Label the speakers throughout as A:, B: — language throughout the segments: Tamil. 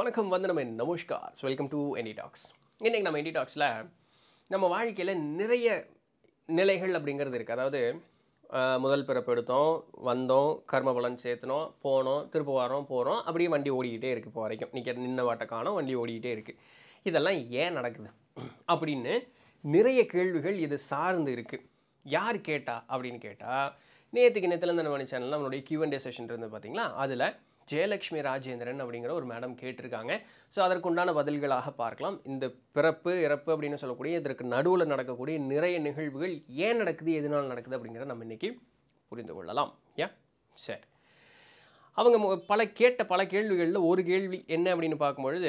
A: வணக்கம் வந்தனம் என் நமஸ்கார் வெல்கம் டு என்டி டாக்ஸ் இன்றைக்கி நம்ம என்டி டாக்ஸில் நம்ம வாழ்க்கையில் நிறைய நிலைகள் அப்படிங்கிறது இருக்குது அதாவது ஆஹ், முதல் பிறப்பு எடுத்தோம் வந்தோம் கர்ம பலன் சேர்த்துனோம் போனோம் திரும்ப வரோம் போகிறோம் அப்படியே வண்டி ஓடிக்கிட்டே இருக்குது இப்போ வரைக்கும் நிற்க நின்ன வாட்ட காணோம் வண்டி ஓடிக்கிட்டே இருக்குது இதெல்லாம் ஏன் நடக்குது அப்படின்னு நிறைய கேள்விகள் இது சார்ந்து இருக்குது யார் கேட்டா அப்படின்னு கேட்டால் நேற்றுக்கு நேற்றுலேருந்து நம்ம சேனலில் நம்மளுடைய கியூஎன்டே செஷன் இருந்து பார்த்தீங்களா அதில் ஜெயலக்ஷ்மி ராஜேந்திரன் அப்படிங்கிற ஒரு மேடம் கேட்டிருக்காங்க ஸோ அதற்குண்டான பதில்களாக பார்க்கலாம் இந்த பிறப்பு இறப்பு அப்படின்னு சொல்லக்கூடிய இதற்கு நடுவில் நடக்கக்கூடிய நிறைய நிகழ்வுகள் ஏன் நடக்குது எதனால் நடக்குது அப்படிங்கிறத நம்ம இன்னைக்கு புரிந்து கொள்ளலாம் ஏன் சரி அவங்க மு- பல கேட்ட பல கேள்விகளில் ஒரு கேள்வி என்ன அப்படின்னு பார்க்கும்பொழுது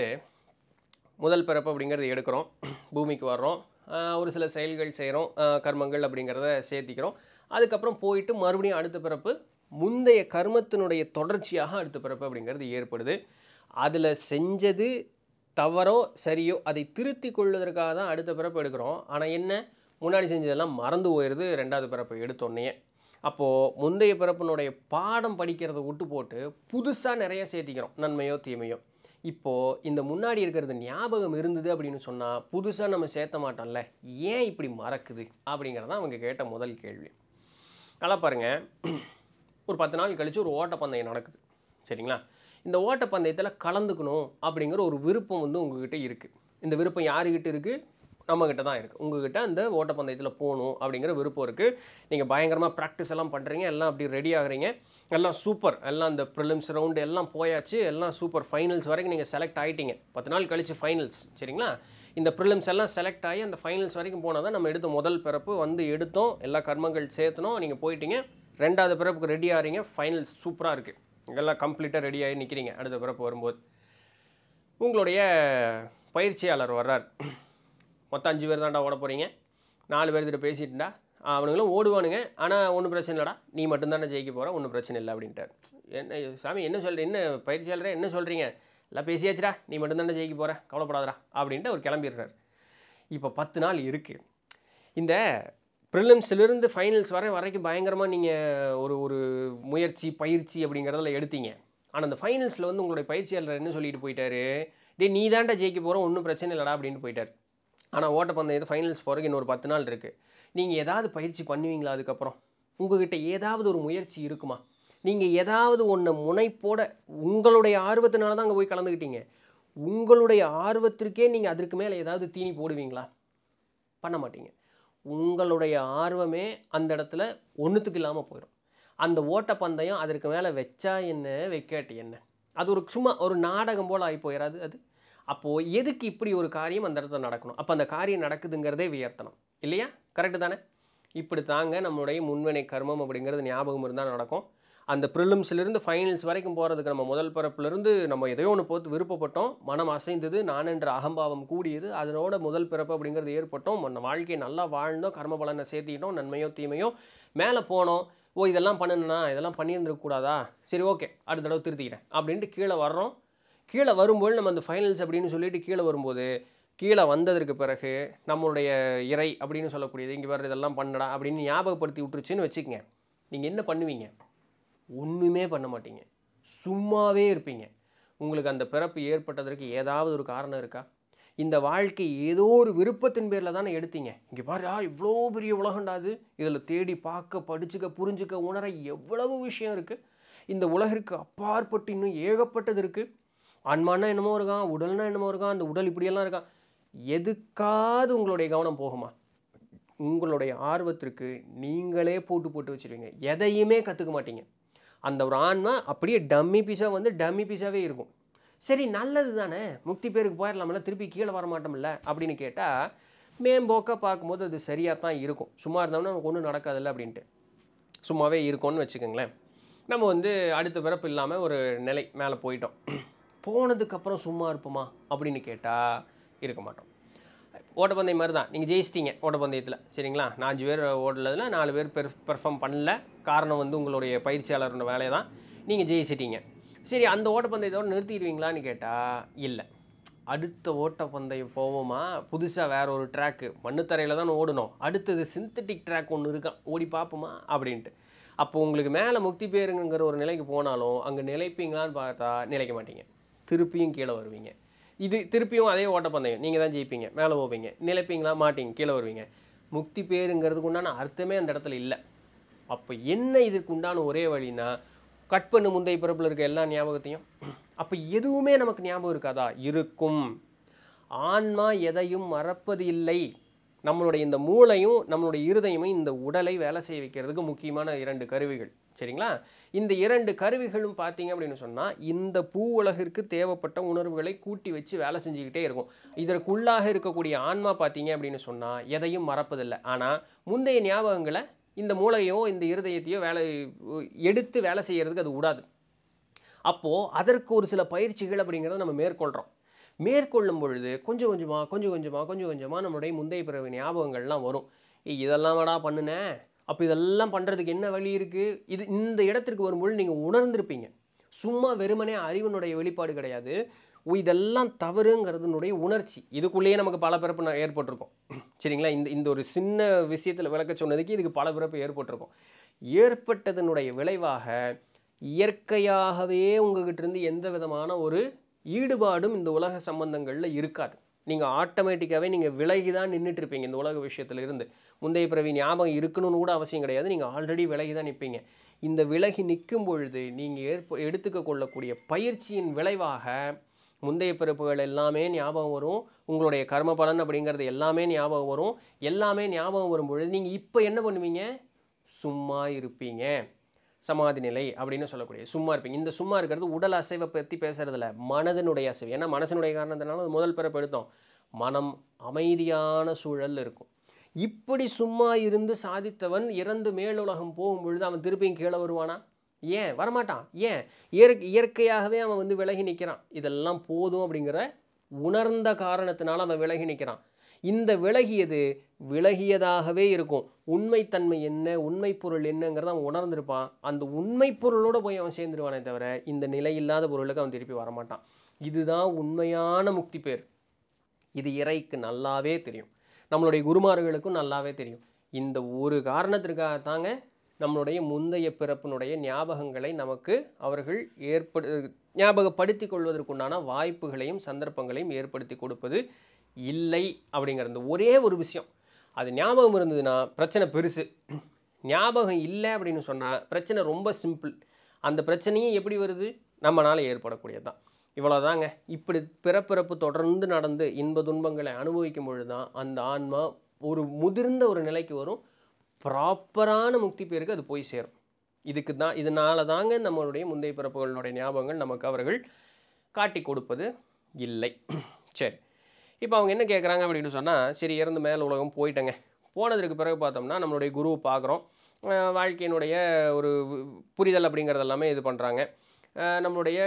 A: முதல் பிறப்பு அப்படிங்கிறது எடுக்கிறோம் பூமிக்கு வர்றோம் ஆஹ் ஒரு சில செயல்கள் செய்கிறோம் கர்மங்கள் அப்படிங்கிறத சேர்த்திக்கிறோம் அதுக்கப்புறம் போயிட்டு மறுபடியும் அடுத்த பிறப்பு முந்தைய கர்மத்தினுடைய தொடர்ச்சியாக அடுத்த பிறப்பு அப்படிங்கிறது ஏற்படுது அதில் செஞ்சது தவறோ சரியோ அதை திருத்தி கொள்வதற்காக தான் அடுத்த பிறப்பு எடுக்கிறோம் ஆனால் என்ன முன்னாடி செஞ்சதெல்லாம் மறந்து போயிடுது ரெண்டாவது பிறப்பு எடுத்தோடனே அப்போது முந்தைய பிறப்பினுடைய பாடம் படிக்கிறத விட்டு போட்டு புதுசாக நிறைய சேர்த்திக்கிறோம் நன்மையோ தீமையோ இப்போது இந்த முன்னாடி இருக்கிறது ஞாபகம் இருந்தது அப்படின்னு சொன்னால் புதுசாக நம்ம சேர்த்த மாட்டோம்ல ஏன் இப்படி மறக்குது அப்படிங்கிறது தான் அவங்க கேட்ட முதல் கேள்வி நல்லா பாருங்கள் ஒரு பத்து நாள் கழித்து ஒரு ஓட்டப்பந்தயம் நடக்குது சரிங்களா இந்த ஓட்டப்பந்தயத்தில் கலந்துக்கணும் அப்படிங்கிற ஒரு விருப்பம் வந்து உங்ககிட்ட இருக்குது இந்த விருப்பம் யாருக்கிட்ட இருக்குது நம்மக்கிட்ட தான் இருக்குது உங்ககிட்ட அந்த ஓட்டப்பந்தயத்தில் போகணும் அப்படிங்கிற விருப்பம் இருக்குது நீங்கள் பயங்கரமாக ப்ராக்டிஸ் எல்லாம் பண்ணுறீங்க எல்லாம் அப்படி ரெடி ஆகுறீங்க எல்லாம் சூப்பர் எல்லாம் இந்த ப்ரிலிம்ஸ் ரவுண்டு எல்லாம் போயாச்சு எல்லாம் சூப்பர் ஃபைனல்ஸ் வரைக்கும் நீங்கள் செலக்ட் ஆகிட்டீங்க பத்து நாள் கழிச்சு ஃபைனல்ஸ் சரிங்களா இந்த ப்ரிலிம்ஸ் எல்லாம் செலக்ட் ஆகி அந்த ஃபைனல்ஸ் வரைக்கும் போனால் தான் நம்ம எடுத்த முதல் பிறப்பு வந்து எடுத்தோம் எல்லா கர்மங்கள் சேர்த்தனோம் நீங்கள் போயிட்டீங்க ரெண்டாவது பிறப்புக்கு ரெடி ஆகிறீங்க ஃபைனல்ஸ் சூப்பராக இருக்குது எல்லாம் கம்ப்ளீட்டாக ரெடி ஆகி நிற்கிறீங்க அடுத்த பிறப்பு வரும்போது உங்களுடைய பயிற்சியாளர் வர்றார் மொத்தம் அஞ்சு பேர் தான்டா ஓட போகிறீங்க நாலு பேர் கிட்ட பேசிட்டுண்டா அவனுங்களும் ஓடுவானுங்க ஆனால் ஒன்றும் பிரச்சனை இல்லைடா நீ மட்டும்தானே ஜெயிக்க போகிற ஒன்றும் பிரச்சனை இல்லை அப்படின்ட்டார் என்ன சாமி என்ன சொல்ற என்ன பயிற்சியாளரே என்ன சொல்கிறீங்க எல்லாம் பேசியாச்சுடா நீ மட்டும்தானே ஜெயிக்க போகிற கவலைப்படாதடா அப்படின்ட்டு அவர் கிளம்பிடுறார் இப்போ பத்து நாள் இருக்குது இந்த ப்ரிலிம்ஸ்லேருந்து ஃபைனல்ஸ் வரை வரைக்கும் பயங்கரமாக நீங்கள் ஒரு ஒரு முயற்சி பயிற்சி அப்படிங்கிறதுல எடுத்தீங்க ஆனால் அந்த ஃபைனல்ஸில் வந்து உங்களுடைய பயிற்சியாளர் என்ன சொல்லிட்டு போயிட்டாரு டேய் நீ தான்டா ஜெயிக்க போகிற ஒன்றும் பிரச்சனை இல்லைடா அப்படின்ட்டு போயிட்டார் ஆனால் ஓட்டப்பந்தயத்து ஃபைனல்ஸ் போகிறதுக்கு இன்னொரு பத்து நாள் இருக்குது நீங்கள் ஏதாவது பயிற்சி பண்ணுவீங்களா அதுக்கப்புறம் உங்ககிட்ட ஏதாவது ஒரு முயற்சி இருக்குமா நீங்கள் ஏதாவது ஒன்று முனைப்போட உங்களுடைய ஆர்வத்தினால தான் அங்கே போய் கலந்துக்கிட்டீங்க உங்களுடைய ஆர்வத்திற்கே நீங்கள் அதற்கு மேலே ஏதாவது தீனி போடுவீங்களா பண்ண மாட்டீங்க உங்களுடைய ஆர்வமே அந்த இடத்துல ஒன்றுத்துக்கு இல்லாமல் போயிடும் அந்த ஓட்டப்பந்தயம் அதற்கு மேலே வச்சா என்ன வைக்காட்டி என்ன அது ஒரு சும்மா ஒரு நாடகம் போல் ஆகி போயிடாது அது அப்போது எதுக்கு இப்படி ஒரு காரியம் அந்த இடத்துல நடக்கணும் அப்போ அந்த காரியம் நடக்குதுங்கிறதே வியர்த்தனம் இல்லையா கரெக்டு தானே இப்படி தாங்க நம்மளுடைய முன்வினை கர்மம் அப்படிங்கிறது ஞாபகம் இருந்தால் நடக்கும் அந்த ப்ரிலிம்ஸ்லேருந்து ஃபைனல்ஸ் வரைக்கும் போகிறதுக்கு நம்ம முதல் பிறப்புலேருந்து நம்ம எதையோ ஒன்று போட்டு விருப்பப்பட்டோம் மனம் அசைந்தது நான் என்ற அகம்பாவம் கூடியது அதனோட முதல் பிறப்பு அப்படிங்கிறது ஏற்பட்டோம் நம்ம வாழ்க்கையை நல்லா வாழ்ந்தோம் கர்ம பலனை சேர்த்திக்கிட்டோம் நன்மையோ தீமையோ மேலே போனோம் ஓ இதெல்லாம் பண்ணணும்னா இதெல்லாம் பண்ணியிருந்துருக்க கூடாதா சரி ஓகே அடுத்த தடவை திருத்திக்கிறேன் அப்படின்ட்டு கீழே வர்றோம் கீழே வரும்போது நம்ம அந்த ஃபைனல்ஸ் அப்படின்னு சொல்லிட்டு கீழே வரும்போது கீழே வந்ததற்கு பிறகு நம்மளுடைய இறை அப்படின்னு சொல்லக்கூடியது இங்கே வர இதெல்லாம் பண்ணடா அப்படின்னு ஞாபகப்படுத்தி விட்டுருச்சுன்னு வச்சுக்கங்க நீங்கள் என்ன பண்ணுவீங்க ஒன்றுமே பண்ண மாட்டீங்க சும்மாவே இருப்பீங்க உங்களுக்கு அந்த பிறப்பு ஏற்பட்டதற்கு ஏதாவது ஒரு காரணம் இருக்கா இந்த வாழ்க்கை ஏதோ ஒரு விருப்பத்தின் பேரில் தானே எடுத்தீங்க இங்கே பாரு இவ்வளோ பெரிய உலகம்டா அது இதில் தேடி பார்க்க படிச்சுக்க புரிஞ்சுக்க உணர எவ்வளவு விஷயம் இருக்குது இந்த உலகிற்கு அப்பாற்பட்டு இன்னும் ஏகப்பட்டது இருக்குது ஆன்மானா என்னமோ இருக்கான் உடல்னா என்னமோ இருக்கான் அந்த உடல் இப்படியெல்லாம் இருக்கான் எதுக்காவது உங்களுடைய கவனம் போகுமா உங்களுடைய ஆர்வத்திற்கு நீங்களே போட்டு போட்டு வச்சிருவீங்க எதையுமே கற்றுக்க மாட்டீங்க அந்த ஒரு ஆன்மா அப்படியே டம்மி பீஸாக வந்து டம்மி பீஸாகவே இருக்கும் சரி நல்லது தானே முக்தி பேருக்கு போயிடலாம்ல திருப்பி கீழே வர மாட்டோம்ல அப்படின்னு கேட்டால் மேம்போக்காக பார்க்கும்போது அது சரியாக தான் இருக்கும் சும்மா இருந்தோம்னா நமக்கு ஒன்றும் நடக்காதுல்ல அப்படின்ட்டு சும்மாவே இருக்கும்னு வச்சுக்கோங்களேன் நம்ம வந்து அடுத்த பிறப்பு இல்லாமல் ஒரு நிலை மேலே போயிட்டோம் போனதுக்கப்புறம் சும்மா இருப்போமா அப்படின்னு கேட்டால் இருக்க மாட்டோம் ஓட்டப்பந்தயம் மாதிரி தான் நீங்கள் ஜெயிச்சிட்டீங்க ஓட்டப்பந்தயத்தில் சரிங்களா நான் அஞ்சு பேர் ஓடலதுல நாலு பேர் பெர் பெர்ஃபார்ம் பண்ணல காரணம் வந்து உங்களுடைய பயிற்சியாளரோட வேலையை தான் நீங்கள் ஜெயிச்சிட்டீங்க சரி அந்த ஓட்டப்பந்தயத்தோடு நிறுத்திடுவீங்களான்னு கேட்டால் இல்லை அடுத்த ஓட்டப்பந்தயம் போவோமா புதுசாக வேற ஒரு ட்ராக்கு மண்ணுத்தரையில் தான் ஓடணும் அடுத்தது சிந்தட்டிக் ட்ராக் ஒன்று இருக்கான் ஓடி பார்ப்போமா அப்படின்ட்டு அப்போ உங்களுக்கு மேலே முக்தி பேருங்கிற ஒரு நிலைக்கு போனாலும் அங்கே நிலைப்பீங்களான்னு பார்த்தா நிலைக்க மாட்டீங்க திருப்பியும் கீழே வருவீங்க இது திருப்பியும் அதே ஓட்டப்பந்தயம் நீங்கள் தான் ஜெயிப்பீங்க மேலே போவீங்க நிலைப்பீங்களா மாட்டீங்க கீழே வருவீங்க முக்தி பேருங்கிறதுக்கு உண்டான அர்த்தமே அந்த இடத்துல இல்லை அப்போ என்ன இதுக்கு உண்டான ஒரே வழினா கட் பண்ணு முந்தைய பிறப்பில் இருக்க எல்லா ஞாபகத்தையும் அப்போ எதுவுமே நமக்கு ஞாபகம் இருக்காதா இருக்கும் ஆன்மா எதையும் மறப்பது இல்லை நம்மளுடைய இந்த மூளையும் நம்மளுடைய இருதயமும் இந்த உடலை வேலை செய்ய வைக்கிறதுக்கு முக்கியமான இரண்டு கருவிகள் சரிங்களா இந்த இரண்டு கருவிகளும் பார்த்தீங்க அப்படின்னு சொன்னால் இந்த பூ உலகிற்கு தேவைப்பட்ட உணர்வுகளை கூட்டி வச்சு வேலை செஞ்சுக்கிட்டே இருக்கும் இதற்குள்ளாக இருக்கக்கூடிய ஆன்மா பார்த்தீங்க அப்படின்னு சொன்னால் எதையும் மறப்பதில்லை ஆனால் முந்தைய ஞாபகங்களை இந்த மூளையோ இந்த இருதயத்தையோ வேலை எடுத்து வேலை செய்யறதுக்கு அது விடாது அப்போது அதற்கு ஒரு சில பயிற்சிகள் அப்படிங்கிறத நம்ம மேற்கொள்கிறோம் மேற்கொள்ளும் பொழுது கொஞ்சம் கொஞ்சமாக கொஞ்சம் கொஞ்சமாக கொஞ்சம் கொஞ்சமாக நம்மளுடைய முந்தைய பிறகு ஞாபகங்கள்லாம் வரும் ஏய் இதெல்லாம் வாடா பண்ணுனேன் அப்போ இதெல்லாம் பண்ணுறதுக்கு என்ன வழி இருக்குது இது இந்த இடத்திற்கு வரும்பொழுது நீங்கள் உணர்ந்திருப்பீங்க சும்மா வெறுமனே அறிவினுடைய வெளிப்பாடு கிடையாது ஓ, இதெல்லாம் தவறுங்கிறதுனுடைய உணர்ச்சி இதுக்குள்ளேயே நமக்கு பல பிறப்பு ந- ஏற்பட்டிருக்கும் சரிங்களா இந்த இந்த ஒரு சின்ன விஷயத்தில் விளக்க சொன்னதுக்கு இதுக்கு பல பிறப்பு ஏற்பட்டிருக்கும் ஏற்பட்டதனுடைய விளைவாக இயற்கையாகவே உங்ககிட்ட இருந்து எந்த விதமான ஒரு ஈடுபாடும் இந்த உலக சம்பந்தங்களில் இருக்காது நீங்கள் ஆட்டோமேட்டிக்காகவே நீங்கள் விலகி தான் நின்றுட்டு இருப்பீங்க இந்த உலக விஷயத்துல இருந்து முந்தைய பிறவி ஞாபகம் இருக்கணும்னு கூட அவசியம் கிடையாது நீங்கள் ஆல்ரெடி விலகி தான் நிற்பீங்க இந்த விலகி நிற்கும் பொழுது நீங்கள் ஏற்ப எடுத்துக்க கொள்ளக்கூடிய பயிற்சியின் விளைவாக முந்தைய பிறப்புகள் எல்லாமே ஞாபகம் வரும் உங்களுடைய கர்ம பலன் அப்படிங்கிறது எல்லாமே ஞாபகம் வரும் எல்லாமே ஞாபகம் வரும் பொழுது நீங்கள் இப்போ என்ன பண்ணுவீங்க சும்மா இருப்பீங்க சமாதி நிலை அப்படின்னு சொல்லக்கூடிய சும்மா இருப்பீங்க இந்த சும்மா இருக்கிறது உடல் அசைவை பற்றி பேசுறதில்ல மனதினுடைய அசைவு ஏன்னா மனசனுடைய காரணத்தினால அது முதல் பிறப்பு எடுத்தோம் மனம் அமைதியான சூழல் இருக்கும் இப்படி சும்மா இருந்து சாதித்தவன் இறந்து மேலுலகம் போகும் பொழுது அவன் திருப்பியும் கீழே வருவானா ஏன் வரமாட்டான் ஏன் இயற்கை இயற்கையாகவே அவன் வந்து விலகி நிற்கிறான் இதெல்லாம் போதும் அப்படிங்கிற உணர்ந்த காரணத்தினால அவன் விலகி நிற்கிறான் இந்த விலகியது விலகியதாகவே இருக்கும் உண்மைத்தன்மை என்ன உண்மை பொருள் என்னங்கிறத அவன் உணர்ந்திருப்பான் அந்த உண்மை பொருளோட போய் அவன் சேர்ந்துருவானே தவிர இந்த நிலை இல்லாத பொருளுக்கு அவன் திருப்பி வரமாட்டான் இதுதான் உண்மையான முக்தி பேர் இது இறைக்கு நல்லாவே தெரியும் நம்மளுடைய குருமார்களுக்கும் நல்லாவே தெரியும் இந்த ஒரு காரணத்திற்காக தாங்க நம்மளுடைய முந்தைய பிறப்பினுடைய ஞாபகங்களை நமக்கு அவர்கள் ஏற்படு ஞாபகப்படுத்தி கொள்வதற்குண்டான வாய்ப்புகளையும் சந்தர்ப்பங்களையும் ஏற்படுத்தி கொடுப்பது இல்லை அப்படிங்கிற இந்த ஒரே ஒரு விஷயம் அது ஞாபகம் இருந்ததுன்னா பிரச்சனை பெருசு ஞாபகம் இல்லை அப்படின்னு சொன்னால் பிரச்சனை ரொம்ப சிம்பிள் அந்த பிரச்சனையும் எப்படி வருது நம்மளால் ஏற்படக்கூடியது தான் இவ்வளோதாங்க இப்படி பிறப்பிறப்பு தொடர்ந்து நடந்து இன்ப துன்பங்களை அனுபவிக்கும் பொழுது தான் அந்த ஆன்மா ஒரு முதிர்ந்த ஒரு நிலைக்கு வரும் ப்ராப்பரான முக்தி பேருக்கு அது போய் சேரும் இதுக்கு தான் இதனால தாங்க நம்மளுடைய முந்தைய பிறப்புகளுடைய ஞாபகங்கள் நமக்கு அவர்கள் காட்டி கொடுப்பது இல்லை சரி இப்போ அவங்க என்ன கேட்குறாங்க அப்படின்னு சொன்னால் சரி இறந்து மேல் உலகம் போயிட்டேங்க போனதுக்கு பிறகு பார்த்தோம்னா நம்மளுடைய குருவை பார்க்குறோம் அஹ் வாழ்க்கையினுடைய ஒரு புரிதல் அப்படிங்கிறது எல்லாமே இது பண்ணுறாங்க நம்மளுடைய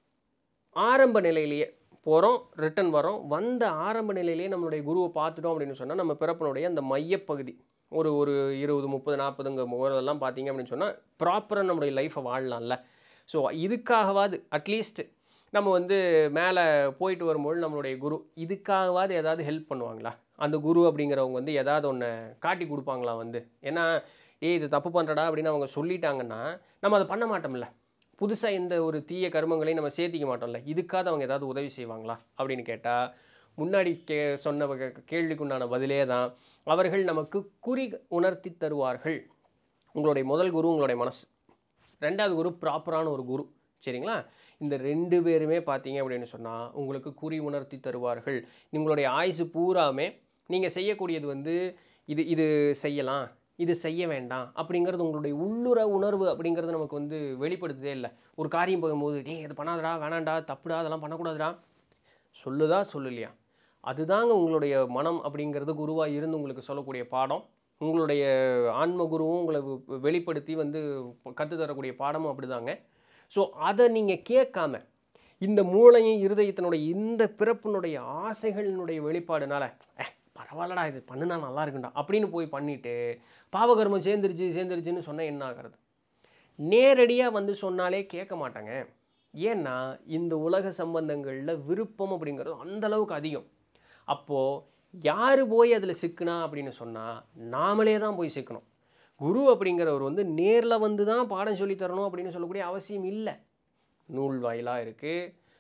A: ஆரம்ப நிலையிலேயே போகிறோம் ரிட்டன் வரோம் வந்த ஆரம்ப நிலையிலேயே நம்மளுடைய குருவை பார்த்துட்டோம் அப்படின்னு சொன்னால் நம்ம பிறப்பினுடைய அந்த மையப்பகுதி ஒரு ஒரு இருபது முப்பது நாற்பதுங்க போகிறதெல்லாம் பார்த்தீங்க அப்படின்னு சொன்னால் ப்ராப்பராக நம்மளுடைய லைஃப்பை வாழலாம்ல ஸோ இதுக்காகவாது அட்லீஸ்ட் நம்ம வந்து மேலே போயிட்டு வரும்போது நம்மளுடைய குரு இதுக்காகவாது ஏதாவது ஹெல்ப் பண்ணுவாங்களா அந்த குரு அப்படிங்கிறவங்க வந்து ஏதாவது ஒன்று காட்டி கொடுப்பாங்களா வந்து ஏன்னா ஏய் இது தப்பு பண்ணுறடா அப்படின்னு அவங்க சொல்லிட்டாங்கன்னா நம்ம அதை பண்ண மாட்டோம்ல புதுசாக எந்த ஒரு தீய கர்மங்களையும் நம்ம சேர்த்திக்க மாட்டோம்ல இதுக்காக அவங்க ஏதாவது உதவி செய்வாங்களா அப்படின்னு கேட்டால் முன்னாடி கே சொன்ன வகை- கேள்விக்குண்டான பதிலே தான் அவர்கள் நமக்கு குறி உணர்த்தி தருவார்கள் உங்களுடைய முதல் குரு உங்களுடைய மனசு ரெண்டாவது குரு ப்ராப்பரான ஒரு குரு சரிங்களா இந்த ரெண்டு பேருமே பார்த்தீங்க அப்படின்னு சொன்னால் உங்களுக்கு குறி உணர்த்தி தருவார்கள் உங்களுடைய ஆயுசு பூராமே நீங்கள் செய்யக்கூடியது வந்து இது இது செய்யலாம் இது செய்ய வேண்டாம் அப்படிங்கிறது உங்களுடைய உள்ளுற உணர்வு அப்படிங்கிறது நமக்கு வந்து வெளிப்படுத்துதே இல்லை ஒரு காரியம் போகும்போது டேய் இது பண்ணாதடா வேணாண்டா தப்புடா அதெல்லாம் பண்ணக்கூடாதுடா சொல்லுதா சொல்லலையா அதுதாங்க உங்களுடைய மனம் அப்படிங்கிறது குருவாக இருந்து உங்களுக்கு சொல்லக்கூடிய பாடம் உங்களுடைய ஆன்ம குருவும் உங்களை வெ- வெளிப்படுத்தி வந்து கற்றுத் தரக்கூடிய பாடமும் அப்படிதாங்க ஸோ அதை நீங்கள் கேட்காம இந்த மூளையும் இருதயத்தினுடைய இந்த பிறப்பினுடைய ஆசைகளினுடைய வெளிப்பாடுனால "ஏ பரவாயில்லடா இது பண்ணுனா நல்லா இருக்குண்டா அப்படின்னு போய் பண்ணிட்டு பாவகர்மம் சேர்ந்துருச்சு சேர்ந்துருச்சுன்னு சொன்னால் என்ன ஆகிறது நேரடியாக வந்து சொன்னாலே கேட்க மாட்டாங்க ஏன்னா இந்த உலக சம்பந்தங்களில் விருப்பம் அப்படிங்கிறது அந்த அளவுக்கு அதிகம் அப்போது யார் போய் அதில் சிக்குனா அப்படின்னு சொன்னால் நாமளே தான் போய் சிக்கணும் குரு அப்படிங்கிறவர் வந்து நேரில் வந்து தான் பாடம் சொல்லித் தரணும் அப்படின்னு சொல்லக்கூடிய அவசியம் இல்லை நூல் வாயிலாக இருக்குது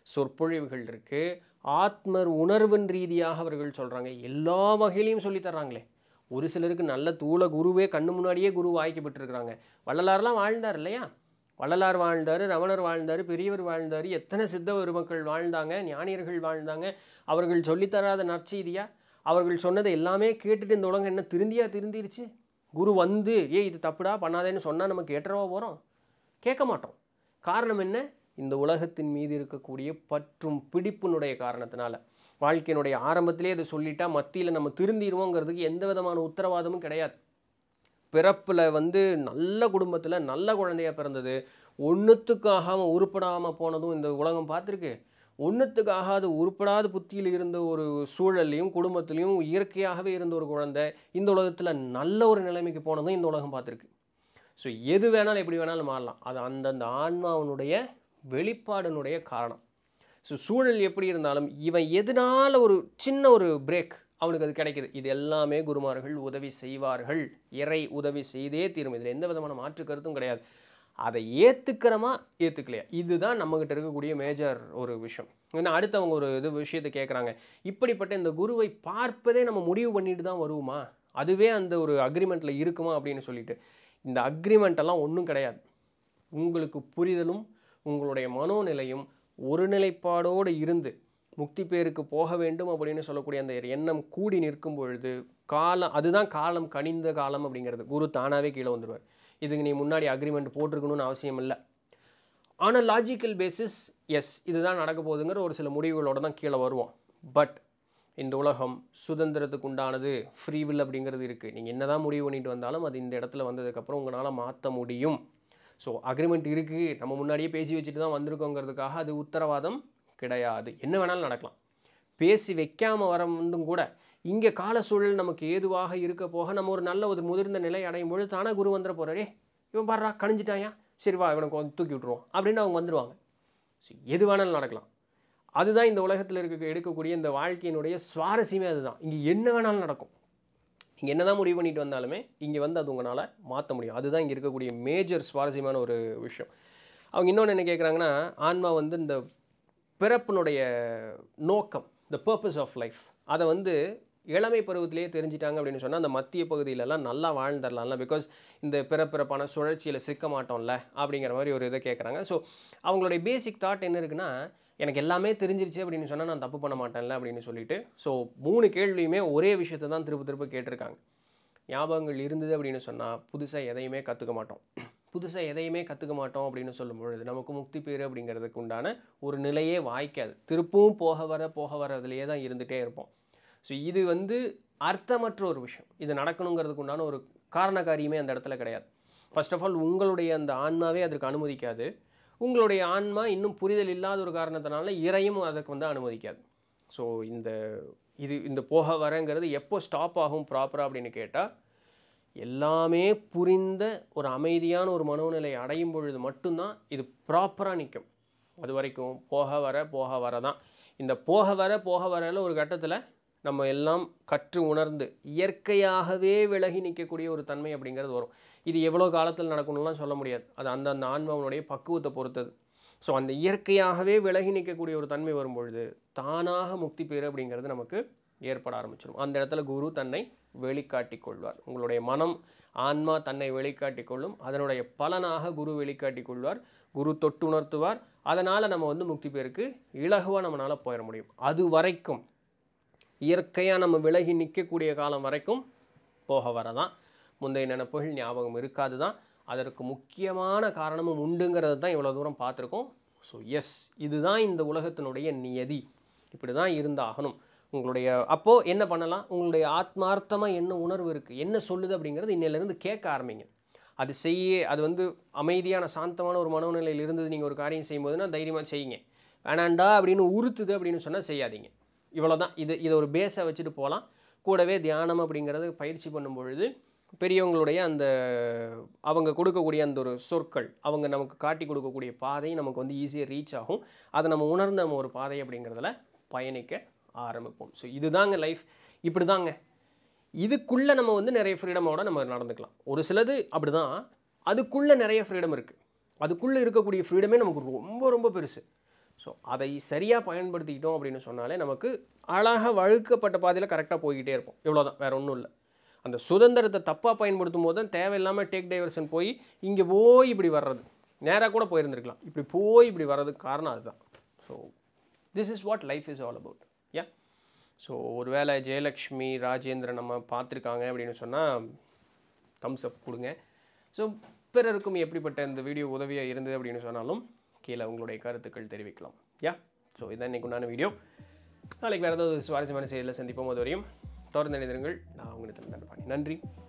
A: சொற்பொழிவுகள் இருக்குது ஆத்மர் உணர்வின் ரீதியாக அவர்கள் சொல்கிறாங்க எல்லா வகையிலையும் சொல்லித் தர்றாங்களே ஒரு சிலருக்கு நல்ல தூள குருவே கண்ணு முன்னாடியே குரு வாய்க்கப்பட்டிருக்கிறாங்க வள்ளலார்லாம் வாழ்ந்தார் இல்லையா வள்ளலார் வாழ்ந்தார் ரமணர் வாழ்ந்தார் பெரியவர் வாழ்ந்தார் எத்தனை சித்த பெருமக்கள் வாழ்ந்தாங்க ஞானியர்கள் வாழ்ந்தாங்க அவர்கள் சொல்லித்தராத நற்செய்தியா அவர்கள் சொன்னதை எல்லாமே கேட்டுட்டு இந்த உலகம் என்ன திருந்தியா திருந்திருச்சு குரு வந்து ஏய் இது தப்புடா பண்ணாதேன்னு சொன்னால் நம்ம கேட்டுறவா போகிறோம் கேட்க மாட்டோம் காரணம் என்ன இந்த உலகத்தின் மீது இருக்கக்கூடிய பற்றும் பிடிப்பினுடைய காரணத்தினால வாழ்க்கையினுடைய ஆரம்பத்திலே அதை சொல்லிட்டா மத்தியில் நம்ம திருந்திடுவோங்கிறதுக்கு எந்த விதமான உத்தரவாதமும் கிடையாது பிறப்பில் வந்து நல்ல குடும்பத்தில் நல்ல குழந்தையா பிறந்தது ஒன்றுத்துக்காகாமல் உருப்படாமல் போனதும் இந்த உலகம் பார்த்துருக்கு ஒன்றுத்துக்காகாது உருப்படாத புத்தியில் இருந்த ஒரு சூழல்லையும் குடும்பத்திலையும் இயற்கையாகவே இருந்த ஒரு குழந்தை இந்த உலகத்தில் நல்ல ஒரு நிலைமைக்கு போனதும் இந்த உலகம் பார்த்துருக்கு ஸோ எது வேணாலும் எப்படி வேணாலும் மாறலாம் அது அந்தந்த ஆன்மாவனுடைய வெளிப்பாடினுடைய காரணம் ஸோ சூழல் எப்படி இருந்தாலும் இவன் எதனால ஒரு சின்ன ஒரு பிரேக் அவனுக்கு அது கிடைக்குது இது எல்லாமே குருமார்கள் உதவி செய்வார்கள் இறை உதவி செய்தே தீரும் இதில் எந்த விதமான மாற்று கருத்தும் கிடையாது அதை ஏற்றுக்கிறமா ஏற்றுக்கலையா இதுதான் நம்மக்கிட்ட இருக்கக்கூடிய மேஜர் ஒரு விஷயம் ஏன்னா அடுத்தவங்க ஒரு இது விஷயத்தை கேட்குறாங்க இப்படிப்பட்ட இந்த குருவை பார்ப்பதே நம்ம முடிவு பண்ணிட்டு தான் வருவோமா அதுவே அந்த ஒரு அக்ரிமெண்ட்டில் இருக்குமா அப்படின்னு சொல்லிட்டு இந்த அக்ரிமெண்ட் எல்லாம் ஒன்றும் கிடையாது உங்களுக்கு புரிதலும் உங்களுடைய மனோநிலையும் ஒருநிலைப்பாடோடு இருந்து முக்தி பேருக்கு போக வேண்டும் அப்படின்னு சொல்லக்கூடிய அந்த எண்ணம் கூடி நிற்கும் பொழுது காலம் அதுதான் காலம் கனிந்த காலம் அப்படிங்கிறது குரு தானாகவே கீழே வந்துடுவார் இதுக்கு நீ முன்னாடி அக்ரிமெண்ட் போட்டிருக்கணும்னு அவசியம் இல்லை ஆனால் லாஜிக்கல் பேசிஸ் எஸ் இதுதான் நடக்க போகுதுங்கிற ஒரு சில முடிவுகளோட தான் கீழே வருவோம் பட் இந்த உலகம் சுதந்திரத்துக்கு உண்டானது ஃப்ரீவில் அப்படிங்கிறது இருக்குது நீங்கள் என்ன தான் முடிவு பண்ணிட்டு வந்தாலும் அது இந்த இடத்துல வந்ததுக்கப்புறம் உங்களால் மாற்ற முடியும் ஸோ அக்ரிமெண்ட் இருக்குது நம்ம முன்னாடியே பேசி வச்சுட்டு தான் வந்திருக்கோங்கிறதுக்காக அது உத்தரவாதம் கிடையாது என்ன வேணாலும் நடக்கலாம் பேசி வைக்காமல் வர வந்தும் கூட இங்கே கால சூழல் நமக்கு ஏதுவாக இருக்க போக நம்ம ஒரு நல்ல ஒரு முதிர்ந்த நிலை அடையும் பொழுது தானே குரு வந்துட போகிறாரே இவன் பாடுறா கணிஞ்சிட்டாயா சரி வா இவனுக்கு வந்து தூக்கி விட்ருவோம் அப்படின்னு அவங்க வந்துடுவாங்க ஸோ எது வேணாலும் நடக்கலாம் அதுதான் இந்த உலகத்தில் இருக்க எடுக்கக்கூடிய இந்த வாழ்க்கையினுடைய சுவாரஸ்யமே அதுதான் இங்கே என்ன வேணாலும் நடக்கும் நீங்கள் என்ன தான் முடிவு பண்ணிட்டு வந்தாலுமே இங்கே வந்து அது உங்களால் மாற்ற முடியும் அதுதான் இங்கே இருக்கக்கூடிய மேஜர் சுவாரஸ்யமான ஒரு விஷயம் அவங்க இன்னொன்று என்ன கேட்குறாங்கன்னா ஆன்மா வந்து இந்த பிறப்பினுடைய நோக்கம் த பர்பஸ் ஆஃப் லைஃப் அதை வந்து இளமை பருவத்திலேயே தெரிஞ்சிட்டாங்க அப்படின்னு சொன்னால் அந்த மத்திய பகுதியிலலாம் நல்லா வாழ்ந்துடலாம்ல பிகாஸ் இந்த பிறப்பிறப்பான சுழற்சியில் சிக்க மாட்டோம்ல அப்படிங்கிற மாதிரி ஒரு இதை கேட்குறாங்க ஸோ அவங்களுடைய பேசிக் தாட் என்ன இருக்குன்னா எனக்கு எல்லாமே தெரிஞ்சிருச்சு அப்படின்னு சொன்னால் நான் தப்பு பண்ண மாட்டேன்ல அப்படின்னு சொல்லிட்டு ஸோ மூணு கேள்வியுமே ஒரே விஷயத்தை தான் திரும்ப திரும்ப கேட்டிருக்காங்க ஞாபகங்கள் இருந்தது அப்படின்னு சொன்னால் புதுசாக எதையுமே கற்றுக்க மாட்டோம் புதுசாக எதையுமே கற்றுக்க மாட்டோம் அப்படின்னு சொல்லும் பொழுது நமக்கு முக்தி பேர் அப்படிங்கிறதுக்கு உண்டான ஒரு நிலையே வாய்க்காது திருப்பவும் போக வர போக வர அதுலேயே தான் இருந்துகிட்டே இருப்போம் ஸோ இது வந்து அர்த்தமற்ற ஒரு விஷயம் இது நடக்கணுங்கிறதுக்கு உண்டான ஒரு காரண காரியமே அந்த இடத்துல கிடையாது ஃபர்ஸ்ட் ஆஃப் ஆல் உங்களுடைய அந்த ஆன்மாவே அதற்கு அனுமதிக்காது உங்களுடைய ஆன்மா இன்னும் புரிதல் இல்லாத ஒரு காரணத்தினால இறையும் அதுக்கு வந்து அனுமதிக்காது ஸோ இந்த இது இந்த போக வரங்கிறது எப்போ ஸ்டாப் ஆகும் ப்ராப்பராக அப்படின்னு கேட்டால் எல்லாமே புரிந்த ஒரு அமைதியான ஒரு மனோநிலை அடையும் பொழுது மட்டும்தான் இது ப்ராப்பராக நிற்கும் அது வரைக்கும் போக வர போக வர தான் இந்த போக வர போக வரல ஒரு கட்டத்தில் நம்ம எல்லாம் கற்று உணர்ந்து இயற்கையாகவே விலகி நிற்கக்கூடிய ஒரு தன்மை அப்படிங்கிறது வரும் இது எவ்வளோ காலத்தில் நடக்கணும்லாம் சொல்ல முடியாது அது அந்த அந்த ஆன்மாவனுடைய பக்குவத்தை பொறுத்தது ஸோ அந்த இயற்கையாகவே விலகி நிற்கக்கூடிய ஒரு தன்மை வரும்பொழுது தானாக முக்தி பேர் அப்படிங்கிறது நமக்கு ஏற்பட ஆரம்பிச்சிடும் அந்த இடத்துல குரு தன்னை வெளிக்காட்டிக் கொள்வார் உங்களுடைய மனம் ஆன்மா தன்னை வெளிக்காட்டிக் கொள்ளும் அதனுடைய பலனாக குரு வெளிக்காட்டிக் கொள்வார் குரு தொட்டு உணர்த்துவார் அதனால் நம்ம வந்து முக்தி பேருக்கு இலகுவாக நம்மளால் போயிட முடியும் அது வரைக்கும் இயற்கையாக நம்ம விலகி நிற்கக்கூடிய காலம் வரைக்கும் போக வரதான் முந்தைய நினைப்புகள் ஞாபகம் இருக்காது தான் அதற்கு முக்கியமான காரணமும் உண்டுங்கிறது தான் இவ்வளோ தூரம் பார்த்துருக்கோம் ஸோ எஸ் இதுதான் இந்த உலகத்தினுடைய நியதி இப்படி தான் இருந்தாகணும் உங்களுடைய அப்போது என்ன பண்ணலாம் உங்களுடைய ஆத்மார்த்தமாக என்ன உணர்வு இருக்குது என்ன சொல்லுது அப்படிங்கிறது இன்னையிலேருந்து கேட்க ஆரம்பிங்க அது செய்ய அது வந்து அமைதியான சாந்தமான ஒரு மனோநிலையில் இருந்தது நீங்கள் ஒரு காரியம் செய்யும்போதுனா தைரியமாக செய்யுங்க வேணாண்டா அப்படின்னு உறுத்துது அப்படின்னு சொன்னால் செய்யாதீங்க இவ்வளோ தான் இது இதை ஒரு பேஸை வச்சுட்டு போகலாம் கூடவே தியானம் அப்படிங்கிறது பயிற்சி பண்ணும் பொழுது பெரியவங்களுடைய அந்த அவங்க கொடுக்கக்கூடிய அந்த ஒரு சொற்கள் அவங்க நமக்கு காட்டி கொடுக்கக்கூடிய பாதை நமக்கு வந்து ஈஸியாக ரீச் ஆகும் அதை நம்ம உணர்ந்த நம்ம ஒரு பாதை அப்படிங்கிறதுல பயணிக்க ஆரம்பிப்போம் ஸோ இதுதாங்க லைஃப் இப்படி தாங்க இதுக்குள்ளே நம்ம வந்து நிறைய ஃப்ரீடமோட நம்ம நடந்துக்கலாம் ஒரு சிலது அப்படி தான் அதுக்குள்ளே நிறைய ஃப்ரீடம் இருக்குது அதுக்குள்ளே இருக்கக்கூடிய ஃப்ரீடமே நமக்கு ரொம்ப ரொம்ப பெருசு ஸோ அதை சரியாக பயன்படுத்திக்கிட்டோம் அப்படின்னு சொன்னாலே நமக்கு அழகாக வழுக்கப்பட்ட பாதையில் கரெக்டாக போய்கிட்டே இருப்போம் இவ்வளோதான் வேற ஒன்றும் இல்லை அந்த சுதந்திரத்தை தப்பாக பயன்படுத்தும் போது தான் தேவையில்லாமல் டேக் டைவர்ஷன் போய் இங்கே போய் இப்படி வர்றது நேராக கூட போயிருந்திருக்கலாம் இப்படி போய் இப்படி வர்றதுக்கு காரணம் அதுதான் so this is what life is all about yeah so ஒருவேளை ஜெயலக்ஷ்மி ராஜேந்திரன் நம்ம பார்த்துருக்காங்க அப்படின்னு சொன்னால் தம்ஸ் அப் கொடுங்க ஸோ பிறருக்கும் எப்படிப்பட்ட இந்த வீடியோ உதவியாக இருந்தது அப்படின்னு சொன்னாலும் கீழே உங்களுடைய கருத்துக்கள் தெரிவிக்கலாம் யா ஸோ இதான் இன்னைக்கு உண்டான வீடியோ நாளைக்கு வேறு ஏதாவது சுவாரஸ்யமான செய்தியில் சந்திப்போம் அது வரையும் தொடர்ந்து இணைந்திருங்கள் நான் உங்களுக்கு நன்றி